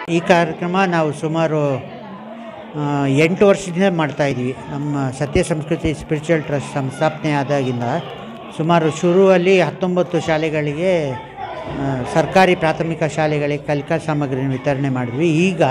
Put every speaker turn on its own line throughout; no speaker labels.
ಈ ಕಾರ್ಯಕ್ರಮ ನಾವು ಸುಮಾರು ಆ, ಎಂಟು ವರ್ಷದಿಂದ ಮಾಡ್ತಾಯಿದ್ವಿ ನಮ್ಮ ಸತ್ಯ ಸಂಸ್ಕೃತಿ ಸ್ಪಿರಿಚುವಲ್ ಟ್ರಸ್ಟ್ ಸಂಸ್ಥಾಪನೆ ಆದಾಗಿಂದ ಸುಮಾರು ಶುರುವಲ್ಲಿ ಹತ್ತೊಂಬತ್ತು ಶಾಲೆಗಳಿಗೆ ಆ, ಸರ್ಕಾರಿ ಪ್ರಾಥಮಿಕ ಶಾಲೆಗಳಿಗೆ ಕಲಿಕಾ ಸಾಮಗ್ರಿನ ವಿತರಣೆ ಮಾಡಿದ್ವಿ ಈಗ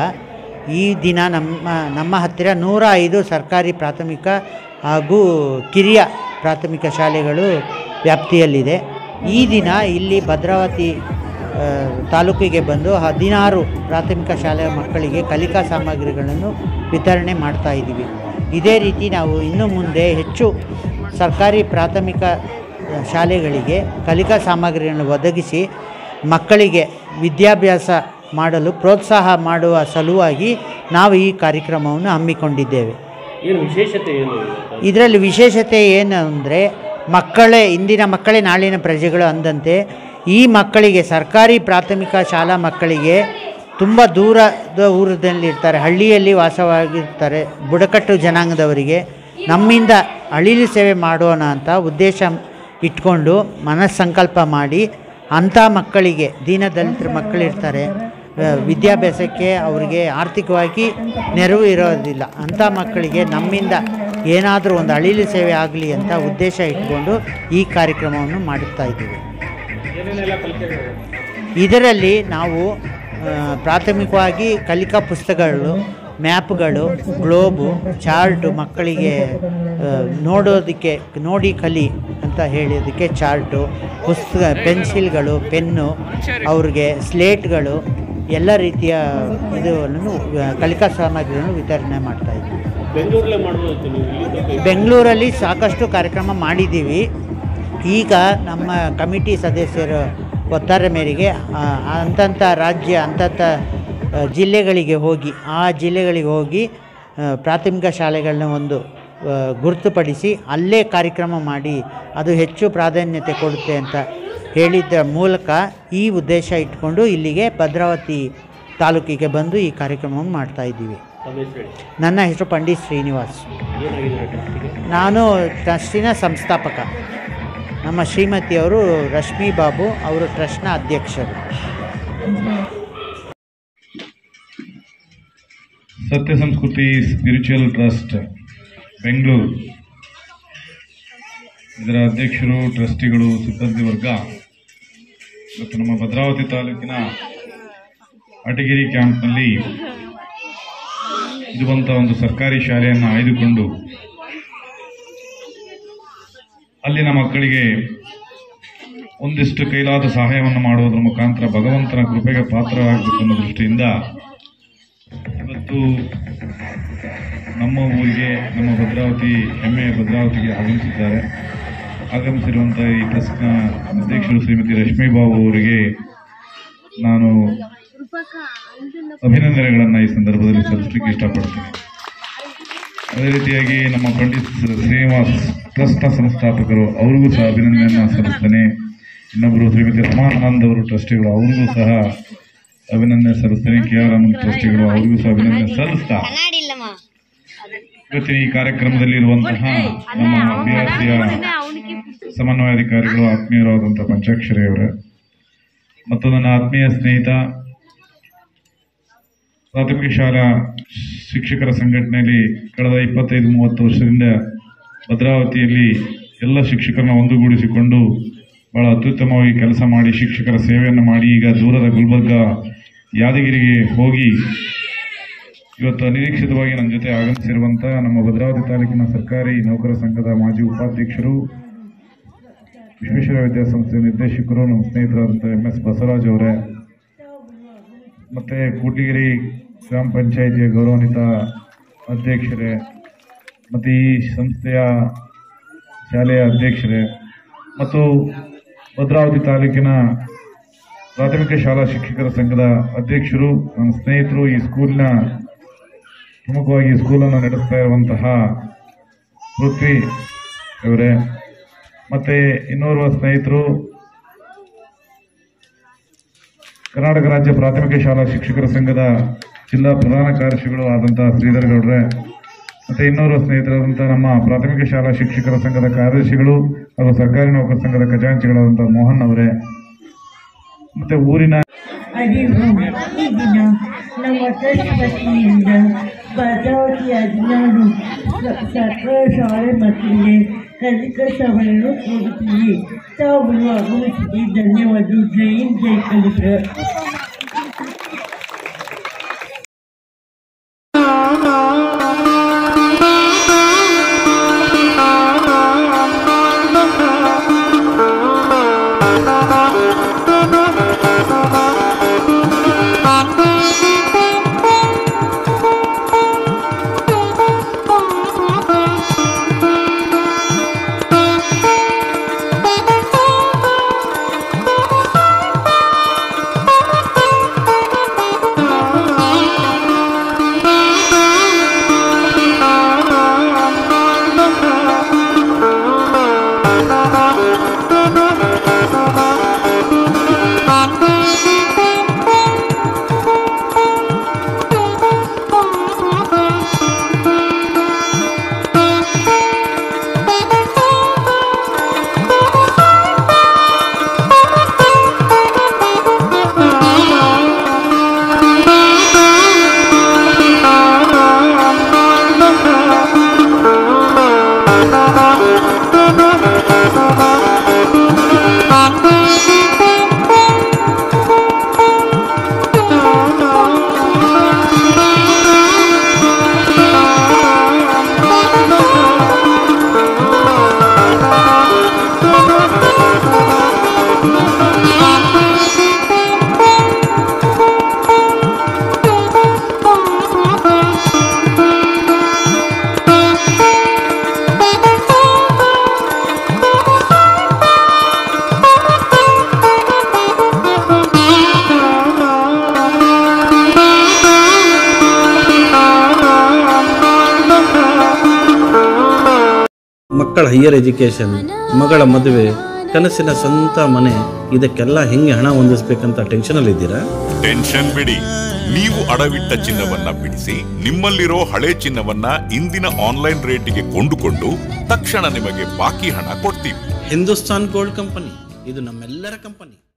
ಈ ದಿನ ನಮ್ಮ ನಮ್ಮ ಹತ್ತಿರ ನೂರ ಐದು ಸರ್ಕಾರಿ ಪ್ರಾಥಮಿಕ ಹಾಗೂ ಕಿರಿಯ ಪ್ರಾಥಮಿಕ ಶಾಲೆಗಳು ವ್ಯಾಪ್ತಿಯಲ್ಲಿದೆ ಈ ದಿನ ಇಲ್ಲಿ ಭದ್ರಾವತಿ ಆ, ತಾಲೂಕಿಗೆ ಬಂದು ಹದಿನಾರು ಪ್ರಾಥಮಿಕ ಶಾಲೆಯ ಮಕ್ಕಳಿಗೆ ಕಲಿಕಾ ಸಾಮಗ್ರಿಗಳನ್ನು ವಿತರಣೆ ಮಾಡ್ತಾ ಇದ್ದೀವಿ ಇದೇ ರೀತಿ ನಾವು ಇನ್ನು ಮುಂದೆ ಹೆಚ್ಚು ಸರ್ಕಾರಿ ಪ್ರಾಥಮಿಕ ಆ, ಶಾಲೆಗಳಿಗೆ ಕಲಿಕಾ ಸಾಮಗ್ರಿಗಳನ್ನು ಒದಗಿಸಿ ಮಕ್ಕಳಿಗೆ ವಿದ್ಯಾಭ್ಯಾಸ ಮಾಡಲು ಪ್ರೋತ್ಸಾಹ ಮಾಡುವ ಸಲುವಾಗಿ ನಾವು ಈ ಕಾರ್ಯಕ್ರಮವನ್ನು ಹಮ್ಮಿಕೊಂಡಿದ್ದೇವೆ
ಏನು ವಿಶೇಷತೆ ಏನು ಇವತ್ತು?
ಇದರಲ್ಲಿ ವಿಶೇಷತೆ ಏನು ಅಂದರೆ ಮಕ್ಕಳೇ ಇಂದಿನ ಮಕ್ಕಳೇ ನಾಳಿನ ಪ್ರಜೆಗಳು ಅಂದಂತೆ ಈ ಮಕ್ಕಳಿಗೆ ಸರ್ಕಾರಿ ಪ್ರಾಥಮಿಕ ಶಾಲಾ ಮಕ್ಕಳಿಗೆ ತುಂಬ ದೂರದ ಊರದಲ್ಲಿರ್ತಾರೆ ಹಳ್ಳಿಯಲ್ಲಿ ವಾಸವಾಗಿರ್ತಾರೆ ಬುಡಕಟ್ಟು ಜನಾಂಗದವರಿಗೆ ನಮ್ಮಿಂದ ಅಳಿಲು ಸೇವೆ ಮಾಡೋಣ ಅಂತ ಉದ್ದೇಶ ಇಟ್ಕೊಂಡು ಮನಸ್ಸಂಕಲ್ಪ ಮಾಡಿ ಅಂಥ ಮಕ್ಕಳಿಗೆ ದೀನದಲಿತರ ಮಕ್ಕಳಿರ್ತಾರೆ ಆ, ವಿದ್ಯಾಭ್ಯಾಸಕ್ಕೆ ಅವರಿಗೆ ಆರ್ಥಿಕವಾಗಿ ನೆರವು ಇರೋದಿಲ್ಲ ಅಂಥ ಮಕ್ಕಳಿಗೆ ನಮ್ಮಿಂದ ಏನಾದರೂ ಒಂದು ಅಳಿಲು ಸೇವೆ ಆಗಲಿ ಅಂತ ಉದ್ದೇಶ ಇಟ್ಕೊಂಡು ಈ ಕಾರ್ಯಕ್ರಮವನ್ನು ಮಾಡುತ್ತಾ ಇದ್ದೀವಿ
ಏನೇನೆಲ್ಲ ಕಲಿಕೆಗಳು
ಇದರಲ್ಲಿ ನಾವು ಆ, ಪ್ರಾಥಮಿಕವಾಗಿ ಕಲಿಕಾ ಪುಸ್ತಕಗಳು ಮ್ಯಾಪ್ಗಳು ಗ್ಲೋಬು ಚಾರ್ಟು ಮಕ್ಕಳಿಗೆ ಆ, ನೋಡೋದಕ್ಕೆ ನೋಡಿ ಕಲಿ ಅಂತ ಹೇಳೋದಕ್ಕೆ ಚಾರ್ಟು ಪುಸ್ತಕ ಪೆನ್ಸಿಲ್ಗಳು ಪೆನ್ನು ಅವ್ರಿಗೆ ಸ್ಲೇಟ್ಗಳು ಎಲ್ಲ ರೀತಿಯ ಇದನ್ನು ಆ, ಕಲಿಕಾ ಸಾಮಗ್ರಿಗಳನ್ನು ವಿತರಣೆ ಮಾಡ್ತಾ ಇದ್ದೀವಿ
ಬೆಂಗಳೂರಲ್ಲೇ ಮಾಡ್ಬೋದು ನೀವು ಇಲ್ಲಿ ಬೇಕು
ಬೆಂಗಳೂರಲ್ಲಿ ಸಾಕಷ್ಟು ಕಾರ್ಯಕ್ರಮ ಮಾಡಿದ್ದೀವಿ ಈಗ ನಮ್ಮ ಕಮಿಟಿ ಸದಸ್ಯರ ಒತ್ತಾರ ಮೇರೆಗೆ ಆ, ಅಂತಂಥ ರಾಜ್ಯ ಅಂತಂಥ ಆ, ಜಿಲ್ಲೆಗಳಿಗೆ ಹೋಗಿ ಆ ಜಿಲ್ಲೆಗಳಿಗೆ ಹೋಗಿ ಆ, ಪ್ರಾಥಮಿಕ ಶಾಲೆಗಳನ್ನ ಒಂದು ಆ, ಗುರುತುಪಡಿಸಿ ಅಲ್ಲೇ ಕಾರ್ಯಕ್ರಮ ಮಾಡಿ ಅದು ಹೆಚ್ಚು ಪ್ರಾಧಾನ್ಯತೆ ಕೊಡುತ್ತೆ ಅಂತ ಹೇಳಿದ್ದ ಮೂಲಕ ಈ ಉದ್ದೇಶ ಇಟ್ಕೊಂಡು ಇಲ್ಲಿಗೆ ಭದ್ರಾವತಿ ತಾಲೂಕಿಗೆ ಬಂದು ಈ ಕಾರ್ಯಕ್ರಮವನ್ನು ಮಾಡ್ತಾ ಇದ್ದೀವಿ
ತಮ್ಮ ಹೆಸರು ಹೇಳಿ
ನನ್ನ ಹೆಸರು ಪಂಡಿತ್ ಶ್ರೀನಿವಾಸ್
ಏನಾಗಿದೆ ಟ್ರಸ್ಟಿಗೆ
ನಾನು ಟ್ರಸ್ಟಿನ ಸಂಸ್ಥಾಪಕ ನಮ್ಮ ಶ್ರೀಮತಿಯವರು ರಶ್ಮಿ ಬಾಬು ಅವರು ಟ್ರಸ್ಟ್ನ ಅಧ್ಯಕ್ಷರು
ಸತ್ಯ ಸಂಸ್ಕೃತಿ ಸ್ಪಿರಿಚುವಲ್ ಟ್ರಸ್ಟ್ ಬೆಂಗಳೂರು ಇದರ ಅಧ್ಯಕ್ಷರು ಟ್ರಸ್ಟಿಗಳು ಸಿಬ್ಬಂದಿ ವರ್ಗ ಮತ್ತು ನಮ್ಮ ಭದ್ರಾವತಿ ತಾಲೂಕಿನ ಅಟಗಿರಿ ಕ್ಯಾಂಪ್ನಲ್ಲಿ ಇರುವಂತಹ ಒಂದು ಸರ್ಕಾರಿ ಶಾಲೆಯನ್ನು ಆಯ್ದುಕೊಂಡು ಅಲ್ಲಿನ ಮಕ್ಕಳಿಗೆ ಒಂದಿಷ್ಟು ಕೈಲಾದ ಸಹಾಯವನ್ನು ಮಾಡುವುದರ ಮುಖಾಂತರ ಭಗವಂತನ ಕೃಪೆಗೆ ಪಾತ್ರರಾಗಬೇಕು ಅನ್ನೋ ದೃಷ್ಟಿಯಿಂದ ಇವತ್ತು ನಮ್ಮ ಊರಿಗೆ ನಮ್ಮ ಭದ್ರಾವತಿ ಹೆಮ್ಮೆಯ ಭದ್ರಾವತಿಗೆ ಆಗಮಿಸಿದ್ದಾರೆ ಆಗಮಿಸಿರುವಂತಹ ಈ ಟ್ರಸ್ಟ್ನ ಅಧ್ಯಕ್ಷರು ಶ್ರೀಮತಿ ರಶ್ಮಿ ಬಾಬು ಅವರಿಗೆ ನಾನು ಅಭಿನಂದನೆಗಳನ್ನು ಈ ಸಂದರ್ಭದಲ್ಲಿ ಸಲ್ಲಿಸಲಿಕ್ಕೆ ಇಷ್ಟಪಡ್ತೀನಿ ಅದೇ ರೀತಿಯಾಗಿ ನಮ್ಮ ಪಂಡಿತ್ ಶ್ರೀನಿವಾಸ್ ಟ್ರಸ್ಟ್ನ ಸಂಸ್ಥಾಪಕರು ಅವರಿಗೂ ಸಹ ಅಭಿನಂದನೆಯನ್ನು ಸಲ್ಲಿಸ್ತೇನೆ ಇನ್ನೊಬ್ಬರು ಶ್ರೀಮತಿ ರಮಾನಂದ್ ಅವರು ಟ್ರಸ್ಟಿಗಳು ಅವರಿಗೂ ಸಹ ಅಭಿನಂದನೆ ಸಲ್ಲಿಸ್ತೇನೆ ಕೆ ಆರ್ ಆನಂದ್ ಟ್ರಸ್ಟಿಗಳು ಅವರಿಗೂ ಸಹ ಅಭಿನಂದನೆ ಸಲ್ಲಿಸ್ತಾ ಇವತ್ತಿನ ಈ ಕಾರ್ಯಕ್ರಮದಲ್ಲಿ ಇರುವಂತಹ ನಮ್ಮ ಅಭ್ಯರ್ಥಿಯ ಸಮನ್ವಯಾಧಿಕಾರಿಗಳು ಆತ್ಮೀಯರಾದಂತಹ ಪಂಚಾಕ್ಷರಿ ಅವರೇ ಮತ್ತು ನನ್ನ ಆತ್ಮೀಯ ಸ್ನೇಹಿತ ಪ್ರಾಥಮಿಕ ಶಾಲಾ ಶಿಕ್ಷಕರ ಸಂಘಟನೆಯಲ್ಲಿ ಕಳೆದ ಇಪ್ಪತ್ತೈದು ಮೂವತ್ತು ವರ್ಷದಿಂದ ಭದ್ರಾವತಿಯಲ್ಲಿ ಎಲ್ಲ ಶಿಕ್ಷಕರನ್ನ ಒಂದುಗೂಡಿಸಿಕೊಂಡು ಬಹಳ ಅತ್ಯುತ್ತಮವಾಗಿ ಕೆಲಸ ಮಾಡಿ ಶಿಕ್ಷಕರ ಸೇವೆಯನ್ನು ಮಾಡಿ ಈಗ ದೂರದ ಗುಲ್ಬರ್ಗ ಯಾದಗಿರಿಗೆ ಹೋಗಿ ಇವತ್ತು ಅನಿರೀಕ್ಷಿತವಾಗಿ ನನ್ನ ಜೊತೆ ಆಗಮಿಸಿರುವಂತಹ ನಮ್ಮ ಭದ್ರಾವತಿ ತಾಲೂಕಿನ ಸರ್ಕಾರಿ ನೌಕರ ಸಂಘದ ಮಾಜಿ ಉಪಾಧ್ಯಕ್ಷರು ವಿಶ್ವೇಶ್ವರ ವಿದ್ಯಾಸಂಸ್ಥೆ ನಿರ್ದೇಶಕರು ನಮ್ಮ ಸ್ನೇಹಿತರಾದಂಥ ಎಂ ಎಸ್ ಬಸವರಾಜ್ ಅವರೇ ಮತ್ತೆ ಕೂಟಗಿರಿ ಗ್ರಾಮ ಪಂಚಾಯಿತಿಯ ಗೌರವಾನ್ವಿತ ಅಧ್ಯಕ್ಷರೇ ಮತ್ತು ಈ ಸಂಸ್ಥೆಯ ಶಾಲೆಯ ಅಧ್ಯಕ್ಷರೇ ಮತ್ತು ಭದ್ರಾವತಿ ತಾಲೂಕಿನ ಪ್ರಾಥಮಿಕ ಶಾಲಾ ಶಿಕ್ಷಕರ ಸಂಘದ ಅಧ್ಯಕ್ಷರು ನನ್ನ ಸ್ನೇಹಿತರು ಈ ಸ್ಕೂಲಿನ ಪ್ರಮುಖವಾಗಿ ಈ ಸ್ಕೂಲನ್ನು ನಡೆಸ್ತಾ ಇರುವಂತಹ ಪೃಥ್ವಿ ಅವರೇ ಮತ್ತೆ ಇನ್ನೋರ್ವ ಸ್ನೇಹಿತರು ಕರ್ನಾಟಕ ರಾಜ್ಯ ಪ್ರಾಥಮಿಕ ಶಾಲಾ ಶಿಕ್ಷಕರ ಸಂಘದ ಜಿಲ್ಲಾ ಪ್ರಧಾನ ಕಾರ್ಯದರ್ಶಿಗಳು ಆದಂತಹ ಶ್ರೀಧರ್ ಗೌಡ್ರೆ ಮತ್ತೆ ಇನ್ನೋರ್ವ ಸ್ನೇಹಿತರಾದಂತಹ ನಮ್ಮ ಪ್ರಾಥಮಿಕ ಶಾಲಾ ಶಿಕ್ಷಕರ ಸಂಘದ ಕಾರ್ಯದರ್ಶಿಗಳು ಹಾಗೂ ಸರ್ಕಾರಿ ನೌಕರ ಸಂಘದ ಖಜಾಂಚಿಗಳಾದಂತಹ ಮೋಹನ್ ಅವರೇ ಮತ್ತೆ ಊರಿನ
ಅರಿವು ಈ ದಿನ ನಮ್ಮ ಟ್ರಸ್ಟ್ ವತಿಯಿಂದ ಭದ್ರಾವತಿ ಹದಿನಾರು ಸ- ಸರ್ಕಾರ ಶಾಲೆ ಮಕ್ಕಳಿಗೆ ಕಲಿಕಾ ಸಭೆಯನ್ನು ಕೊಡುತ್ತೀವಿ ತಾವು ಆಗಮಿಸಿದ ಧನ್ಯವಾದ ಜೈ ಹಿಂದ್, ಜೈ ಕಲಿಕ
ಮಕ್ಕಳ ಹೈಯರ್ ಎಜುಕೇಷನ್ ಮಗಳ ಮದುವೆ ಕನಸಿನ ಸ್ವಂತ ಮನೆ ಇದಕ್ಕೆಲ್ಲ ಹೆಂಗೆ ಹಣ ಹೊಂದಿಸ್ಬೇಕಂತ ಟೆನ್ಷನಲ್ಲಿ ಇದ್ದೀರಾ
ಟೆನ್ಷನ್ ಬಿಡಿ ನೀವು ಅಡವಿಟ್ಟ ಚಿನ್ನವನ್ನ ಬಿಡಿಸಿ ನಿಮ್ಮಲ್ಲಿರೋ ಹಳೆ ಚಿನ್ನವನ್ನ ಇಂದಿನ ಆನ್ಲೈನ್ ರೇಟಿಗೆ ಕೊಂಡುಕೊಂಡು ತಕ್ಷಣ ನಿಮಗೆ ಬಾಕಿ ಹಣ ಕೊಡ್ತೀವಿ
ಹಿಂದೂಸ್ತಾನ್ ಗೋಲ್ಡ್ ಕಂಪನಿ ಇದು ನಮ್ಮೆಲ್ಲರ ಕಂಪನಿ